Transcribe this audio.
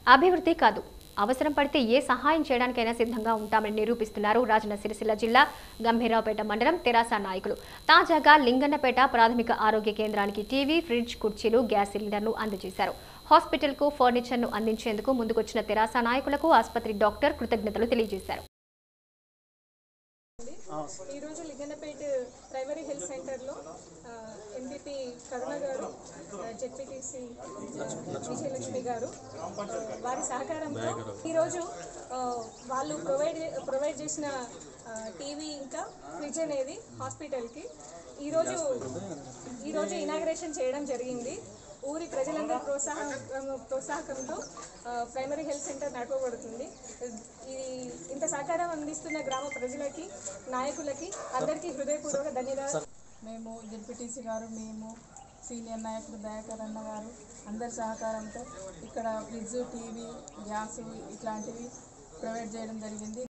అభివృద్ధి కాదు అవసరం పడితే ఏ సహాయం చేయడానికైనా సిద్ధంగా ఉంటామని నిరూపిస్తున్నారు రాజన్న సిరిసిల్ల జిల్లా గంభీరావుపేట మండలం తెరాస నాయకులు తాజాగా లింగన్నపేట ప్రాథమిక ఆరోగ్య కేంద్రానికి టీవీ ఫ్రిడ్జ్ కుర్చీలు గ్యాస్ సిలిండర్ను అందజేశారు హాస్పిటల్కు ఫర్నిచర్ను అందించేందుకు ముందుకొచ్చిన తెరాస నాయకులకు ఆసుపత్రి డాక్టర్ కృతజ్ఞతలు తెలియజేశారు ఈరోజు లింగన్నపేట ప్రైమరీ హెల్త్ సెంటర్లో ఎంపీపీ కరుణ గారు జెడ్పీటీసీ విజయలక్ష్మి గారు ఆ, వారి సహకారంతో ఈరోజు ఆ, వాళ్ళు ప్రొవైడ్ ప్రొవైడ్ చేసిన టీవీ ఇంకా ఫ్రిడ్జ్ అనేది హాస్పిటల్కి ఈరోజు ఈరోజు ఇనాగ్రేషన్ చేయడం జరిగింది ఊరి ప్రజలందరి ప్రోత్సాహం ప్రోత్సాహకంతో ఆ, ప్రైమరీ హెల్త్ సెంటర్ నడపబడుతుంది ఇది ఇంత సహకారం అందిస్తున్న గ్రామ ప్రజలకి నాయకులకి అందరికీ హృదయపూర్వక ధన్యవాదాలు మేము జెడ్పీటీసీ గారు మేము సీనియర్ నాయకుడు దయాకర్ అన్న గారు అందరి సహకారంతో ఇక్కడ ఫ్రిడ్జ్ టీవీ గ్యాస్ ఇట్లాంటివి ప్రొవైడ్ చేయడం జరిగింది